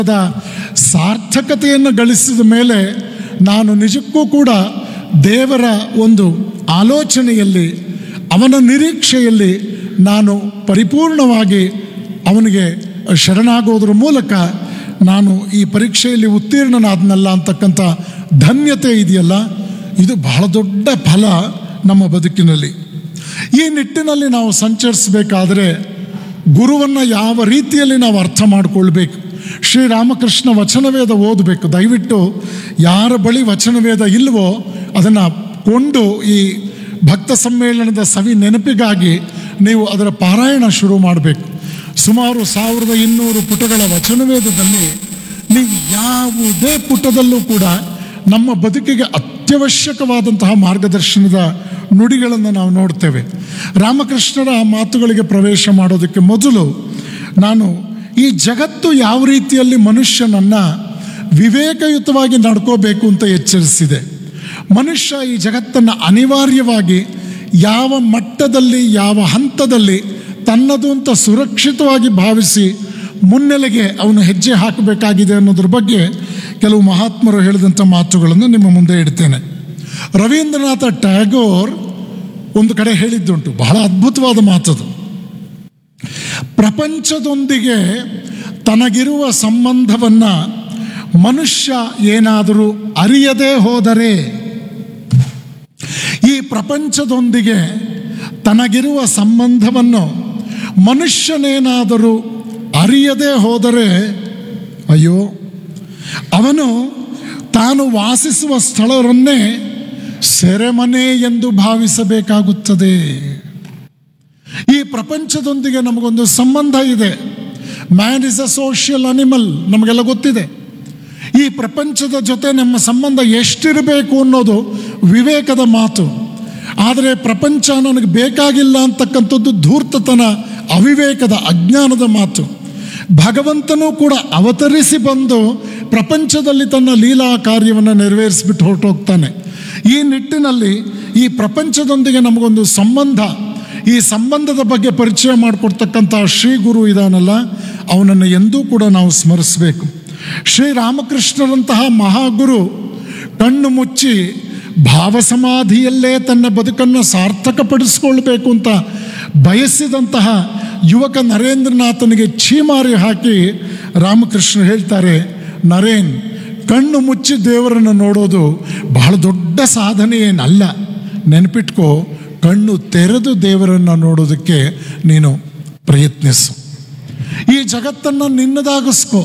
the ಸಾರ್ಥಕತೆಯನ್ನು ಗಳಿಸಿದ ಮೇಲೆ ನಾನು ನಿಜಕ್ಕೂ ಕೂಡ ದೇವರ ಒಂದು ಆಲೋಚನೆಯಲ್ಲಿ ಅವನ ನಿರೀಕ್ಷೆಯಲ್ಲಿ ನಾನು ಪರಿಪೂರ್ಣವಾಗಿ ಅವನಿಗೆ ಶರಣಾಗೋದ್ರ ಮೂಲಕ ನಾನು ಈ ಪರೀಕ್ಷೆಯಲ್ಲಿ ಉತ್ತೀರ್ಣನಾದ್ನಲ್ಲ ಅಂತಕ್ಕಂಥ ಧನ್ಯತೆ ಇದೆಯಲ್ಲ ಇದು ಬಹಳ ದೊಡ್ಡ ಫಲ ನಮ್ಮ ಬದುಕಿನಲ್ಲಿ ಈ ನಿಟ್ಟಿನಲ್ಲಿ ನಾವು ಸಂಚರಿಸಬೇಕಾದ್ರೆ ಗುರುವನ್ನು ಯಾವ ರೀತಿಯಲ್ಲಿ ನಾವು ಅರ್ಥ ಮಾಡಿಕೊಳ್ಬೇಕು ಶ್ರೀರಾಮಕೃಷ್ಣ ವಚನವೇದ ಓದಬೇಕು ದಯವಿಟ್ಟು ಯಾರ ಬಳಿ ವಚನವೇದ ಇಲ್ವೋ ಅದನ್ನು ಕೊಂಡು ಈ ಭಕ್ತ ಸಮ್ಮೇಳನದ ಸವಿ ನೆನಪಿಗಾಗಿ ನೀವು ಅದರ ಪಾರಾಯಣ ಶುರು ಮಾಡಬೇಕು ಸುಮಾರು ಸಾವಿರದ ಇನ್ನೂರು ಪುಟಗಳ ವಚನವೇದದಲ್ಲಿ ನೀವು ಯಾವುದೇ ಪುಟದಲ್ಲೂ ಕೂಡ ನಮ್ಮ ಬದುಕಿಗೆ ಅತ್ಯವಶ್ಯಕವಾದಂತಹ ಮಾರ್ಗದರ್ಶನದ ನುಡಿಗಳನ್ನು ನಾವು ನೋಡ್ತೇವೆ ರಾಮಕೃಷ್ಣರ ಆ ಮಾತುಗಳಿಗೆ ಪ್ರವೇಶ ಮಾಡೋದಕ್ಕೆ ಮೊದಲು ನಾನು ಈ ಜಗತ್ತು ಯಾವ ರೀತಿಯಲ್ಲಿ ಮನುಷ್ಯನನ್ನು ವಿವೇಕಯುತವಾಗಿ ನಡ್ಕೋಬೇಕು ಅಂತ ಎಚ್ಚರಿಸಿದೆ ಮನುಷ್ಯ ಈ ಜಗತ್ತನ್ನು ಅನಿವಾರ್ಯವಾಗಿ ಯಾವ ಮಟ್ಟದಲ್ಲಿ ಯಾವ ಹಂತದಲ್ಲಿ ತನ್ನದು ಅಂತ ಸುರಕ್ಷಿತವಾಗಿ ಭಾವಿಸಿ ಮುನ್ನೆಲೆಗೆ ಅವನು ಹೆಜ್ಜೆ ಹಾಕಬೇಕಾಗಿದೆ ಅನ್ನೋದ್ರ ಬಗ್ಗೆ ಕೆಲವು ಮಹಾತ್ಮರು ಹೇಳಿದಂಥ ಮಾತುಗಳನ್ನು ನಿಮ್ಮ ಮುಂದೆ ಇಡ್ತೇನೆ ರವೀಂದ್ರನಾಥ ಟ್ಯಾಗೋರ್ ಒಂದು ಕಡೆ ಹೇಳಿದ್ದುಂಟು ಬಹಳ ಅದ್ಭುತವಾದ ಮಾತದು ಪ್ರಪಂಚದೊಂದಿಗೆ ತನಗಿರುವ ಸಂಬಂಧವನ್ನು ಮನುಷ್ಯ ಏನಾದರೂ ಅರಿಯದೇ ಹೋದರೆ ಈ ಪ್ರಪಂಚದೊಂದಿಗೆ ತನಗಿರುವ ಸಂಬಂಧವನ್ನು ಮನುಷ್ಯನೇನಾದರೂ ಅರಿಯದೇ ಹೋದರೆ ಅಯ್ಯೋ ಅವನು ತಾನು ವಾಸಿಸುವ ಸ್ಥಳವನ್ನೇ ಸೆರೆಮನೆ ಎಂದು ಭಾವಿಸಬೇಕಾಗುತ್ತದೆ ಈ ಪ್ರಪಂಚದೊಂದಿಗೆ ನಮಗೊಂದು ಸಂಬಂಧ ಇದೆ man is a social animal ನಮಗೆಲ್ಲ ಗೊತ್ತಿದೆ ಈ ಪ್ರಪಂಚದ ಜೊತೆ ನಮ್ಮ ಸಂಬಂಧ ಎಷ್ಟಿರಬೇಕು ಅನ್ನೋದು ವಿವೇಕದ ಮಾತು ಆದರೆ ಪ್ರಪಂಚ ನನಗೆ ಬೇಕಾಗಿಲ್ಲ ಅಂತಕ್ಕಂಥದ್ದು ಧೂರ್ತತನ ಅವಿವೇಕದ ಅಜ್ಞಾನದ ಮಾತು ಭಗವಂತನೂ ಕೂಡ ಅವತರಿಸಿ ಬಂದು ಪ್ರಪಂಚದಲ್ಲಿ ತನ್ನ ಲೀಲಾ ಕಾರ್ಯವನ್ನು ನೆರವೇರಿಸಿಬಿಟ್ಟು ಹೊರಟೋಗ್ತಾನೆ ಈ ನಿಟ್ಟಿನಲ್ಲಿ ಈ ಪ್ರಪಂಚದೊಂದಿಗೆ ನಮಗೊಂದು ಸಂಬಂಧ ಈ ಸಂಬಂಧದ ಬಗ್ಗೆ ಪರಿಚಯ ಮಾಡಿಕೊಡ್ತಕ್ಕಂಥ ಶ್ರೀ ಗುರು ಇದಾನಲ್ಲ ಅವನನ್ನು ಎಂದೂ ಕೂಡ ನಾವು ಸ್ಮರಿಸಬೇಕು ಶ್ರೀರಾಮಕೃಷ್ಣರಂತಹ ಮಹಾಗುರು ಕಣ್ಣು ಮುಚ್ಚಿ ಭಾವಸಮಾಧಿಯಲ್ಲೇ ತನ್ನ ಬದುಕನ್ನು ಸಾರ್ಥಕಪಡಿಸ್ಕೊಳ್ಬೇಕು ಅಂತ ಬಯಸಿದಂತಹ ಯುವಕ ನರೇಂದ್ರನಾಥನಿಗೆ ಛೀಮಾರಿ ಹಾಕಿ ರಾಮಕೃಷ್ಣ ಹೇಳ್ತಾರೆ ನರೇನ್ ಕಣ್ಣು ಮುಚ್ಚಿ ದೇವರನ್ನು ನೋಡೋದು ಬಹಳ ದೊಡ್ಡ ಸಾಧನೆ ಏನಲ್ಲ ನೆನಪಿಟ್ಕೋ ಕಣ್ಣು ತೆರೆದು ದೇವರನ್ನು ನೋಡೋದಕ್ಕೆ ನೀನು ಪ್ರಯತ್ನಿಸು ಈ ಜಗತ್ತನ್ನು ನಿನ್ನದಾಗಿಸ್ಕೋ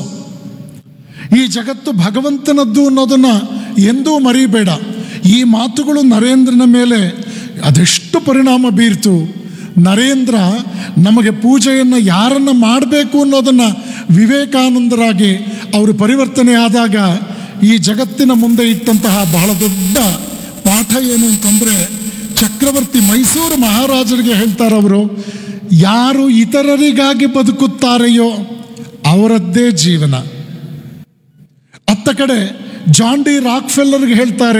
ಈ ಜಗತ್ತು ಭಗವಂತನದ್ದು ಅನ್ನೋದನ್ನು ಎಂದೂ ಮರಿಬೇಡ ಈ ಮಾತುಗಳು ನರೇಂದ್ರನ ಮೇಲೆ ಅದೆಷ್ಟು ಪರಿಣಾಮ ಬೀರ್ತು ನರೇಂದ್ರ ನಮಗೆ ಪೂಜೆಯನ್ನು ಯಾರನ್ನು ಮಾಡಬೇಕು ಅನ್ನೋದನ್ನು ವಿವೇಕಾನಂದರಾಗಿ ಅವರು ಪರಿವರ್ತನೆ ಆದಾಗ ಈ ಜಗತ್ತಿನ ಮುಂದೆ ಇಟ್ಟಂತಹ ಬಹಳ ದೊಡ್ಡ ಪಾಠ ಏನು ಅಂತಂದರೆ ಚಕ್ರವರ್ತಿ ಮೈಸೂರು ಮಹಾರಾಜರಿಗೆ ಹೇಳ್ತಾರೆ ಅವರು ಯಾರು ಇತರರಿಗಾಗಿ ಬದುಕುತ್ತಾರೆಯೋ ಅವರದ್ದೇ ಜೀವನ ಅತ್ತ ಕಡೆ ಜಾನ್ ಡಿ ರಾಕ್ಫೆಲ್ಲರ್ಗೆ ಹೇಳ್ತಾರೆ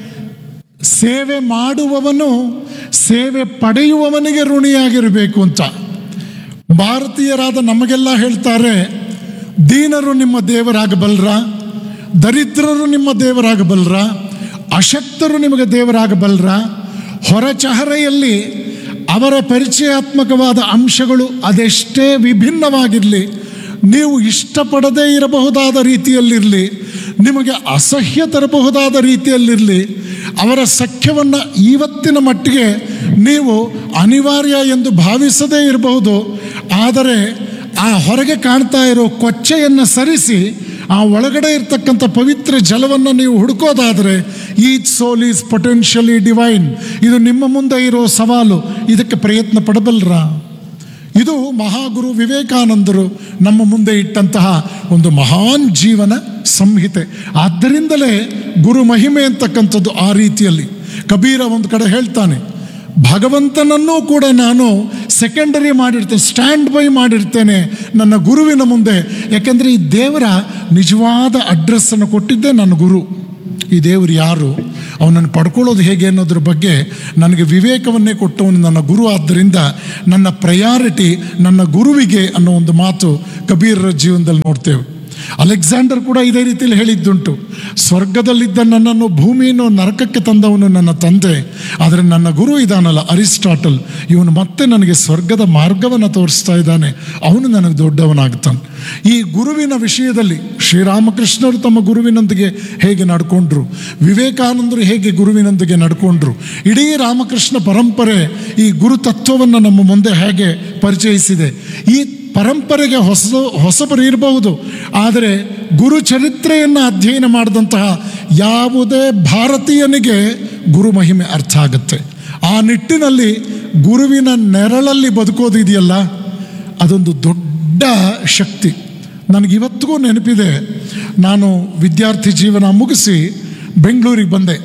ಸೇವೆ ಮಾಡುವವನು ಸೇವೆ ಪಡೆಯುವವನಿಗೆ ಋಣಿಯಾಗಿರಬೇಕು ಅಂತ ಭಾರತೀಯರಾದ ನಮಗೆಲ್ಲ ಹೇಳ್ತಾರೆ ದೀನರು ನಿಮ್ಮ ದೇವರಾಗಬಲ್ರ ದರಿದ್ರರು ನಿಮ್ಮ ದೇವರಾಗಬಲ್ರ ಅಶಕ್ತರು ನಿಮಗೆ ದೇವರಾಗಬಲ್ರ ಹೊರಚಹರೆಯಲ್ಲಿ ಅವರ ಪರಿಚಯಾತ್ಮಕವಾದ ಅಂಶಗಳು ಅದೆಷ್ಟೇ ವಿಭಿನ್ನವಾಗಿರಲಿ ನೀವು ಇಷ್ಟಪಡದೇ ಇರಬಹುದಾದ ರೀತಿಯಲ್ಲಿರಲಿ ನಿಮಗೆ ಅಸಹ್ಯ ತರಬಹುದಾದ ರೀತಿಯಲ್ಲಿರಲಿ ಅವರ ಸಖ್ಯವನ್ನು ಇವತ್ತಿನ ಮಟ್ಟಿಗೆ ನೀವು ಅನಿವಾರ್ಯ ಎಂದು ಭಾವಿಸದೇ ಇರಬಹುದು ಆದರೆ ಆ ಹೊರಗೆ ಕಾಣ್ತಾ ಇರೋ ಕೊಚ್ಚೆಯನ್ನು ಸರಿಸಿ ಆ ಒಳಗಡೆ ಇರ್ತಕ್ಕಂಥ ಪವಿತ್ರ ಜಲವನ್ನು ನೀವು ಹುಡುಕೋದಾದರೆ each soul is potentially divine ಇದು ನಿಮ್ಮ ಮುಂದೆ ಇರೋ ಸವಾಲು ಇದಕ್ಕೆ ಪ್ರಯತ್ನ ಪಡಬಲ್ರಾ ಇದು ಮಹಾಗುರು ವಿವೇಕಾನಂದರು ನಮ್ಮ ಮುಂದೆ ಇಟ್ಟಂತಹ ಒಂದು ಮಹಾನ್ ಜೀವನ ಸಂಹಿತೆ ಆದ್ದರಿಂದಲೇ ಗುರು ಮಹಿಮೆ ಅಂತಕ್ಕಂಥದ್ದು ಆ ರೀತಿಯಲ್ಲಿ ಕಬೀರ ಒಂದು ಕಡೆ ಹೇಳ್ತಾನೆ ಭಗವಂತನನ್ನೂ ಕೂಡ ನಾನು ಸೆಕೆಂಡರಿ ಮಾಡಿರ್ತೇನೆ ಸ್ಟ್ಯಾಂಡ್ ಬೈ ಮಾಡಿರ್ತೇನೆ ನನ್ನ ಗುರುವಿನ ಮುಂದೆ ಯಾಕೆಂದರೆ ಈ ದೇವರ ನಿಜವಾದ ಅಡ್ರೆಸ್ಸನ್ನು ಕೊಟ್ಟಿದ್ದೇ ನನ್ನ ಗುರು ಈ ದೇವರು ಯಾರು ಅವನನ್ನು ಪಡ್ಕೊಳ್ಳೋದು ಹೇಗೆ ಅನ್ನೋದ್ರ ಬಗ್ಗೆ ನನಗೆ ವಿವೇಕವನ್ನೇ ಕೊಟ್ಟವನು ನನ್ನ ಗುರು ಆದ್ದರಿಂದ ನನ್ನ ಪ್ರಯಾರಿಟಿ ನನ್ನ ಗುರುವಿಗೆ ಅನ್ನೋ ಒಂದು ಮಾತು ಕಬೀರರ ಜೀವನದಲ್ಲಿ ನೋಡ್ತೇವೆ ಅಲೆಕ್ಸಾಂಡರ್ ಕೂಡ ಇದೇ ರೀತಿಯಲ್ಲಿ ಹೇಳಿದ್ದುಂಟು ಸ್ವರ್ಗದಲ್ಲಿದ್ದ ನನ್ನನ್ನು ಭೂಮಿಯನ್ನು ನರಕಕ್ಕೆ ತಂದವನು ನನ್ನ ತಂದೆ ಆದರೆ ನನ್ನ ಗುರು ಇದಾನಲ್ಲ ಅರಿಸ್ಟಾಟಲ್ ಇವನು ಮತ್ತೆ ನನಗೆ ಸ್ವರ್ಗದ ಮಾರ್ಗವನ್ನು ತೋರಿಸ್ತಾ ಇದ್ದಾನೆ ಅವನು ನನಗೆ ದೊಡ್ಡವನಾಗ್ತಾನೆ ಈ ಗುರುವಿನ ವಿಷಯದಲ್ಲಿ ಶ್ರೀರಾಮಕೃಷ್ಣರು ತಮ್ಮ ಗುರುವಿನೊಂದಿಗೆ ಹೇಗೆ ನಡ್ಕೊಂಡ್ರು ವಿವೇಕಾನಂದರು ಹೇಗೆ ಗುರುವಿನೊಂದಿಗೆ ನಡ್ಕೊಂಡ್ರು ಇಡೀ ರಾಮಕೃಷ್ಣ ಪರಂಪರೆ ಈ ಗುರು ತತ್ವವನ್ನು ನಮ್ಮ ಮುಂದೆ ಹೇಗೆ ಪರಿಚಯಿಸಿದೆ ಈ ಪರಂಪರೆಗೆ ಹೊಸ ಹೊಸಬರು ಇರಬಹುದು ಆದರೆ ಗುರು ಚರಿತ್ರೆಯನ್ನು ಅಧ್ಯಯನ ಮಾಡಿದಂತಹ ಯಾವುದೇ ಭಾರತೀಯನಿಗೆ ಗುರು ಮಹಿಮೆ ಅರ್ಥ ಆಗುತ್ತೆ ಆ ನಿಟ್ಟಿನಲ್ಲಿ ಗುರುವಿನ ನೆರಳಲ್ಲಿ ಬದುಕೋದಿದೆಯಲ್ಲ ಅದೊಂದು ದೊಡ್ಡ ಶಕ್ತಿ ನನಗಿವತ್ತಿಗೂ ನೆನಪಿದೆ ನಾನು ವಿದ್ಯಾರ್ಥಿ ಜೀವನ ಮುಗಿಸಿ ಬೆಂಗಳೂರಿಗೆ ಬಂದೆ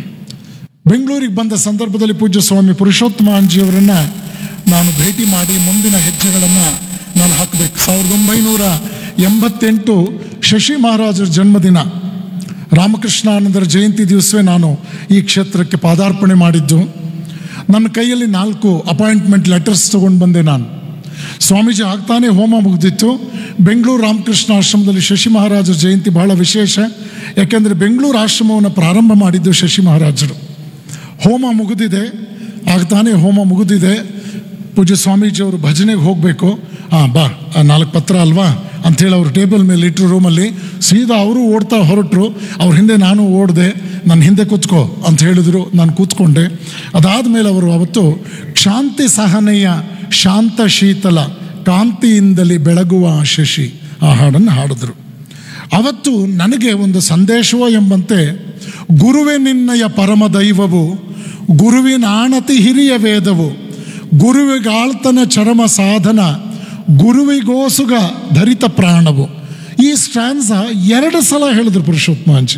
ಬೆಂಗಳೂರಿಗೆ ಬಂದ ಸಂದರ್ಭದಲ್ಲಿ ಪೂಜ್ಯ ಸ್ವಾಮಿ ಪುರುಷೋತ್ತಮ ಅಂಜಿಯವರನ್ನು ನಾನು ಭೇಟಿ ಮಾಡಿ ಮುಂದಿನ ಹೆಜ್ಜೆಗಳನ್ನು ನಾನು ಹಾಕಬೇಕು ಸಾವಿರದ ಒಂಬೈನೂರ ಎಂಬತ್ತೆಂಟು ಶಶಿ ಮಹಾರಾಜರ ಜನ್ಮದಿನ ರಾಮಕೃಷ್ಣಾನಂದರ ಜಯಂತಿ ದಿವಸವೇ ನಾನು ಈ ಕ್ಷೇತ್ರಕ್ಕೆ ಪಾದಾರ್ಪಣೆ ಮಾಡಿದ್ದು ನನ್ನ ಕೈಯಲ್ಲಿ ನಾಲ್ಕು ಅಪಾಯಿಂಟ್ಮೆಂಟ್ ಲೆಟರ್ಸ್ ತೊಗೊಂಡು ಬಂದೆ ನಾನು ಸ್ವಾಮೀಜಿ ಆಗ್ತಾನೆ ಹೋಮ ಮುಗಿದಿತ್ತು ಬೆಂಗಳೂರು ರಾಮಕೃಷ್ಣ ಆಶ್ರಮದಲ್ಲಿ ಶಶಿ ಮಹಾರಾಜರ ಜಯಂತಿ ಬಹಳ ವಿಶೇಷ ಯಾಕೆಂದರೆ ಬೆಂಗಳೂರು ಆಶ್ರಮವನ್ನು ಪ್ರಾರಂಭ ಮಾಡಿದ್ದು ಶಶಿ ಮಹಾರಾಜರು ಹೋಮ ಮುಗಿದಿದೆ ಆಗ್ತಾನೆ ಹೋಮ ಮುಗಿದಿದೆ ಪೂಜ್ಯ ಸ್ವಾಮೀಜಿಯವರು ಭಜನೆಗೆ ಹೋಗಬೇಕು ಹಾಂ ಬಾ ಆ ನಾಲ್ಕು ಪತ್ರ ಅಲ್ವಾ ಅಂಥೇಳಿ ಅವ್ರು ಟೇಬಲ್ ಮೇಲೆ ಇಟ್ಟರು ರೂಮಲ್ಲಿ ಸೀದಾ ಅವರು ಓಡ್ತಾ ಹೊರಟರು ಅವ್ರ ಹಿಂದೆ ನಾನು ಓಡಿದೆ ನನ್ನ ಹಿಂದೆ ಕೂತ್ಕೋ ಅಂತ ಹೇಳಿದ್ರು ನಾನು ಕೂತ್ಕೊಂಡೆ ಅದಾದಮೇಲೆ ಅವರು ಅವತ್ತು ಶಾಂತಿ ಸಹನೆಯ ಶಾಂತ ಶೀತಲ ಕಾಂತಿಯಿಂದಲೇ ಬೆಳಗುವ ಆ ಶಶಿ ಆ ಹಾಡನ್ನು ಹಾಡಿದ್ರು ಅವತ್ತು ನನಗೆ ಒಂದು ಸಂದೇಶವೋ ಎಂಬಂತೆ ಗುರುವೇ ನಿನ್ನಯ ಪರಮ ದೈವವು ಗುರುವಿನ ಆಣತಿ ಹಿರಿಯ ವೇದವು ಗುರುವಿಗಾಳ್ತನ ಚರಮ ಸಾಧನ ಗುರುವಿಗೋಸುಗ ಧರಿತ ಪ್ರಾಣವು ಈ ಸ್ಟ್ರಾನ್ಸ ಎರಡು ಸಲ ಹೇಳಿದ್ರು ಪುರುಷೋತ್ತಮಾಂಜಿ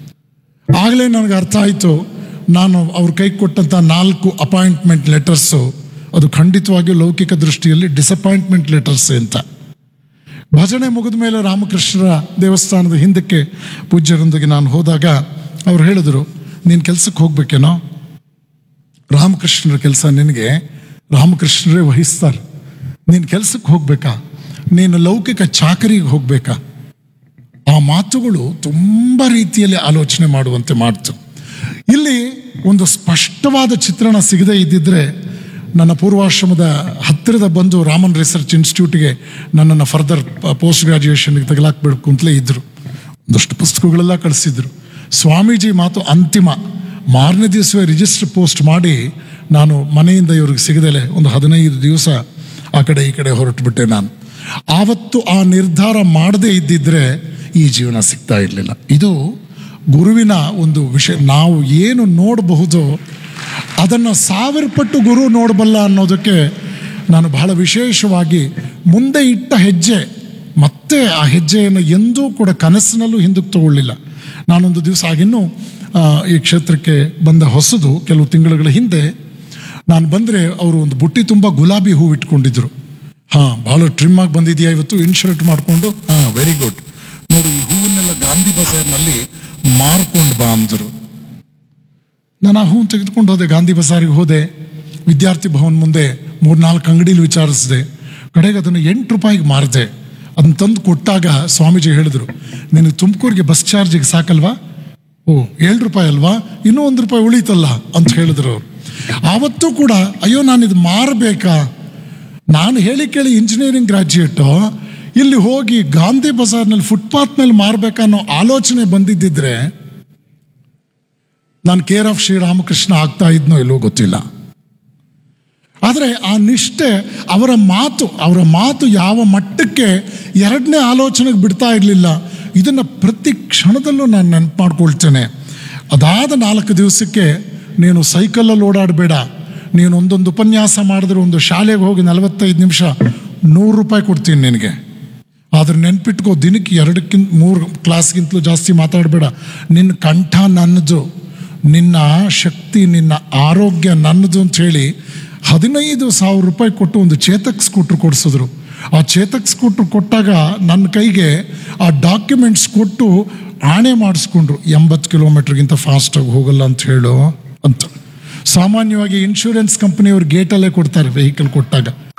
ಆಗಲೇ ನನಗೆ ಅರ್ಥ ಆಯಿತು ನಾನು ಅವ್ರ ಕೈ ಕೊಟ್ಟಂಥ ನಾಲ್ಕು ಅಪಾಯಿಂಟ್ಮೆಂಟ್ ಲೆಟರ್ಸು ಅದು ಖಂಡಿತವಾಗಿಯೂ ಲೌಕಿಕ ದೃಷ್ಟಿಯಲ್ಲಿ ಡಿಸಪಾಯಿಂಟ್ಮೆಂಟ್ ಲೆಟರ್ಸ್ ಅಂತ ಭಜನೆ ಮುಗಿದ ಮೇಲೆ ರಾಮಕೃಷ್ಣರ ದೇವಸ್ಥಾನದ ಹಿಂದಕ್ಕೆ ಪೂಜ್ಯರೊಂದಿಗೆ ನಾನು ಹೋದಾಗ ಅವ್ರು ಹೇಳಿದ್ರು ನೀನು ಕೆಲಸಕ್ಕೆ ಹೋಗ್ಬೇಕೇನೋ ರಾಮಕೃಷ್ಣರ ಕೆಲಸ ನಿನಗೆ ರಾಮಕೃಷ್ಣರೇ ವಹಿಸ್ತಾರೆ ನೀನು ಕೆಲಸಕ್ಕೆ ಹೋಗ್ಬೇಕಾ ನೀನು ಲೌಕಿಕ ಚಾಕರಿಗೆ ಹೋಗ್ಬೇಕಾ ಆ ಮಾತುಗಳು ತುಂಬ ರೀತಿಯಲ್ಲಿ ಆಲೋಚನೆ ಮಾಡುವಂತೆ ಮಾಡ್ತು ಇಲ್ಲಿ ಒಂದು ಸ್ಪಷ್ಟವಾದ ಚಿತ್ರಣ ಸಿಗದೇ ಇದ್ದಿದ್ರೆ ನನ್ನ ಪೂರ್ವಾಶ್ರಮದ ಹತ್ತಿರದ ಬಂದು ರಾಮನ್ ರಿಸರ್ಚ್ ಇನ್ಸ್ಟಿಟ್ಯೂಟ್ಗೆ ನನ್ನನ್ನು ಫರ್ದರ್ ಪೋಸ್ಟ್ ಗ್ರಾಜ್ಯುಯೇಷನ್ಗೆ ತಗಲಾಕ್ಬಿಡ್ಕು ಅಂತಲೇ ಇದ್ದರು ಒಂದಷ್ಟು ಪುಸ್ತಕಗಳೆಲ್ಲ ಕಳಿಸಿದ್ರು ಸ್ವಾಮೀಜಿ ಮಾತು ಅಂತಿಮ ಮಾರನೇ ದಿವಸವೇ ರಿಜಿಸ್ಟರ್ ಪೋಸ್ಟ್ ಮಾಡಿ ನಾನು ಮನೆಯಿಂದ ಇವ್ರಿಗೆ ಸಿಗದಲೆ ಒಂದು ಹದಿನೈದು ದಿವಸ ಆ ಕಡೆ ಈ ಕಡೆ ಹೊರಟುಬಿಟ್ಟೆ ನಾನು ಆವತ್ತು ಆ ನಿರ್ಧಾರ ಮಾಡದೇ ಇದ್ದಿದ್ರೆ ಈ ಜೀವನ ಸಿಗ್ತಾ ಇರಲಿಲ್ಲ ಇದು ಗುರುವಿನ ಒಂದು ವಿಷಯ ನಾವು ಏನು ನೋಡಬಹುದು ಅದನ್ನು ಸಾವಿರ ಪಟ್ಟು ಗುರು ನೋಡಬಲ್ಲ ಅನ್ನೋದಕ್ಕೆ ನಾನು ಬಹಳ ವಿಶೇಷವಾಗಿ ಮುಂದೆ ಇಟ್ಟ ಹೆಜ್ಜೆ ಮತ್ತೆ ಆ ಹೆಜ್ಜೆಯನ್ನು ಎಂದೂ ಕೂಡ ಕನಸಿನಲ್ಲೂ ಹಿಂದಕ್ಕೆ ತಗೊಳ್ಳಿಲ್ಲ ನಾನೊಂದು ದಿವಸ ಆಗಿನ್ನೂ ಆ, ಈ ಕ್ಷೇತ್ರಕ್ಕೆ ಬಂದ ಹೊಸದು ಕೆಲವು ತಿಂಗಳುಗಳ ಹಿಂದೆ ನಾನು ಬಂದರೆ ಅವರು ಒಂದು ಬುಟ್ಟಿ ತುಂಬ ಗುಲಾಬಿ ಹೂವು ಇಟ್ಕೊಂಡಿದ್ರು ಹಾಂ ಭಾಳ ಟ್ರಿಮ್ ಆಗಿ ಬಂದಿದೆಯಾ ಇವತ್ತು ಇನ್ಶರ್ಟ್ ಮಾಡಿಕೊಂಡು ಹಾಂ ವೆರಿ ಗುಡ್ ನೋಡಿ ಈ ಹೂವನ್ನೆಲ್ಲ ಗಾಂಧಿ ಬಜಾರ್ನಲ್ಲಿ ಮಾರ್ಕೊಂಡು ಬಾ ಅಂದರು ನಾನು ಆ ಹೂವು ತೆಗೆದುಕೊಂಡು ಹೋದೆ ಗಾಂಧಿ ಬಜಾರಿಗೆ ಹೋದೆ ವಿದ್ಯಾರ್ಥಿ ಭವನ್ ಮುಂದೆ ಮೂರ್ನಾಲ್ಕು ಅಂಗಡಿಲಿ ವಿಚಾರಿಸಿದೆ ಕಡೆಗೆ ಅದನ್ನು ಎಂಟು ರೂಪಾಯಿಗೆ ಮಾರಿದೆ ಅದನ್ನ ತಂದು ಕೊಟ್ಟಾಗ ಸ್ವಾಮೀಜಿ ಹೇಳಿದ್ರು ನಿನಗೆ ತುಮಕೂರಿಗೆ ಬಸ್ ಚಾರ್ಜಿಗೆ ಸಾಕಲ್ವಾ ಓ ಏಳು ರೂಪಾಯಿ ಅಲ್ವಾ ಇನ್ನೂ ಒಂದು ರೂಪಾಯಿ ಉಳೀತಲ್ಲ ಅಂತ ಹೇಳಿದ್ರು ಅವ್ರು ಆವತ್ತೂ ಕೂಡ ಅಯ್ಯೋ ನಾನು ಇದು ಮಾರಬೇಕಾ ನಾನು ಹೇಳಿ ಕೇಳಿ ಇಂಜಿನಿಯರಿಂಗ್ ಗ್ರಾಜ್ಯುಯೇಟು ಇಲ್ಲಿ ಹೋಗಿ ಗಾಂಧಿ ಬಜಾರ್ನಲ್ಲಿ ಫುಟ್ಪಾತ್ ಮೇಲೆ ಮಾರಬೇಕನ್ನೋ ಆಲೋಚನೆ ಬಂದಿದ್ದಿದ್ರೆ ನಾನು ಕೇರ್ ಆಫ್ ಶ್ರೀರಾಮಕೃಷ್ಣ ಆಗ್ತಾ ಇದ್ನೋ ಇಲ್ಲೋ ಗೊತ್ತಿಲ್ಲ ಆದರೆ ಆ ನಿಷ್ಠೆ ಅವರ ಮಾತು ಅವರ ಮಾತು ಯಾವ ಮಟ್ಟಕ್ಕೆ ಎರಡನೇ ಆಲೋಚನೆಗೆ ಬಿಡ್ತಾ ಇರಲಿಲ್ಲ ಇದನ್ನು ಪ್ರತಿ ಕ್ಷಣದಲ್ಲೂ ನಾನು ನೆನಪು ಮಾಡ್ಕೊಳ್ತೇನೆ ಅದಾದ ನಾಲ್ಕು ದಿವಸಕ್ಕೆ ನೀನು ಸೈಕಲಲ್ಲಿ ಓಡಾಡಬೇಡ ನೀನು ಒಂದೊಂದು ಉಪನ್ಯಾಸ ಮಾಡಿದ್ರೆ ಒಂದು ಶಾಲೆಗೆ ಹೋಗಿ ನಲವತ್ತೈದು ನಿಮಿಷ ನೂರು ರೂಪಾಯಿ ಕೊಡ್ತೀನಿ ನಿನಗೆ ಆದ್ರೆ ನೆನ್ಪಿಟ್ಕೋ ದಿನಕ್ಕೆ ಎರಡಕ್ಕಿಂತ ಮೂರು ಕ್ಲಾಸ್ಗಿಂತಲೂ ಜಾಸ್ತಿ ಮಾತಾಡಬೇಡ ನಿನ್ನ ಕಂಠ ನನ್ನದು ನಿನ್ನ ಶಕ್ತಿ ನಿನ್ನ ಆರೋಗ್ಯ ನನ್ನದು ಅಂತ ಹೇಳಿ ಹದಿನೈದು ಸಾವಿರ ರೂಪಾಯಿ ಕೊಟ್ಟು ಒಂದು ಚೇತಕ್ ಸ್ಕೂಟ್ರ್ ಕೊಡಿಸಿದ್ರು ಆ ಚೇತಕ್ ಸ್ಕೂಟ್ರ್ ಕೊಟ್ಟಾಗ ನನ್ನ ಕೈಗೆ ಆ ಡಾಕ್ಯುಮೆಂಟ್ಸ್ ಕೊಟ್ಟು ಆಣೆ ಮಾಡಿಸ್ಕೊಂಡ್ರು ಎಂಬತ್ತು ಕಿಲೋಮೀಟ್ರ್ಗಿಂತ ಫಾಸ್ಟಾಗಿ ಹೋಗಲ್ಲ ಅಂತ ಹೇಳು ಅಂತ ಸಾಮಾನ್ಯವಾಗಿ ಇನ್ಶೂರೆನ್ಸ್ ಕಂಪನಿಯವ್ರು ಗೇಟಲ್ಲೇ ಕೊಡ್ತಾರೆ ವೆಹಿಕಲ್ ಕೊಟ್ಟಾಗ